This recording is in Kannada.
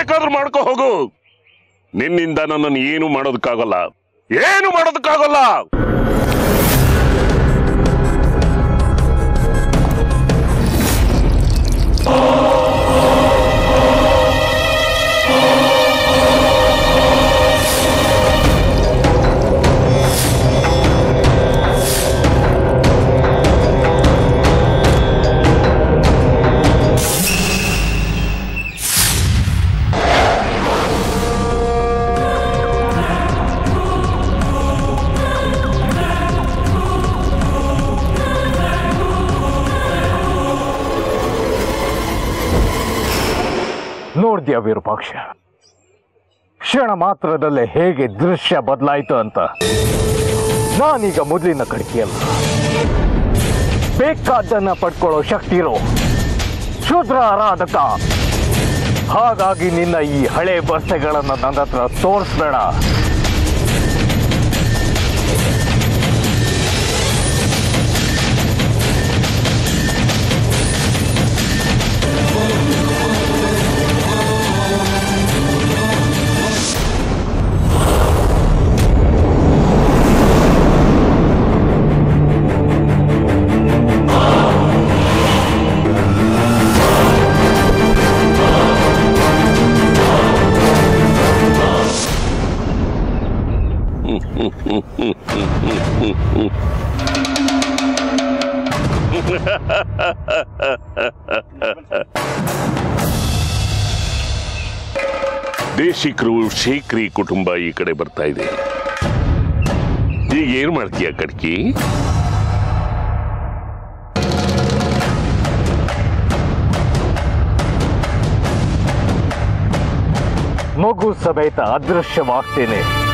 ಬೇಕಾದ್ರೂ ಮಾಡ್ಕೋ ಹೋಗು ನಿನ್ನಿಂದ ನನ್ನನ್ನು ಏನು ಮಾಡೋದಕ್ಕಾಗಲ್ಲ ಏನು ಮಾಡೋದಕ್ಕಾಗಲ್ಲ ನೋಡ್ದ್ಯಾ ವಿರೂಪಾಕ್ಷ ಕ್ಷಣ ಮಾತ್ರದಲ್ಲೇ ಹೇಗೆ ದೃಶ್ಯ ಬದಲಾಯಿತು ಅಂತ ನಾನೀಗ ಮೊದಲಿನ ಕಡಿಕೆಯಲ್ಲ ಬೇಕಾದ್ದನ್ನ ಪಡ್ಕೊಳ್ಳೋ ಶಕ್ತಿ ಇರೋ ಶೂದ್ರ ಆರಾಧಕ ಹಾಗಾಗಿ ನಿನ್ನ ಈ ಹಳೆ ಬಸ್ಸೆಗಳನ್ನ ನನ್ನ ಹತ್ರ ತೋರಿಸ್ಬೇಡ ದೇಶಿಕರು ಶೇಖ್ರಿ ಕುಟುಂಬ ಈ ಕಡೆ ಬರ್ತಾ ಇದೆ ಈಗ ಏನ್ ಮಾಡ್ತೀಯ ಕಡ್ಕಿ ಮಗು ಸಮೇತ ಅದೃಶ್ಯವಾಗ್ತೇನೆ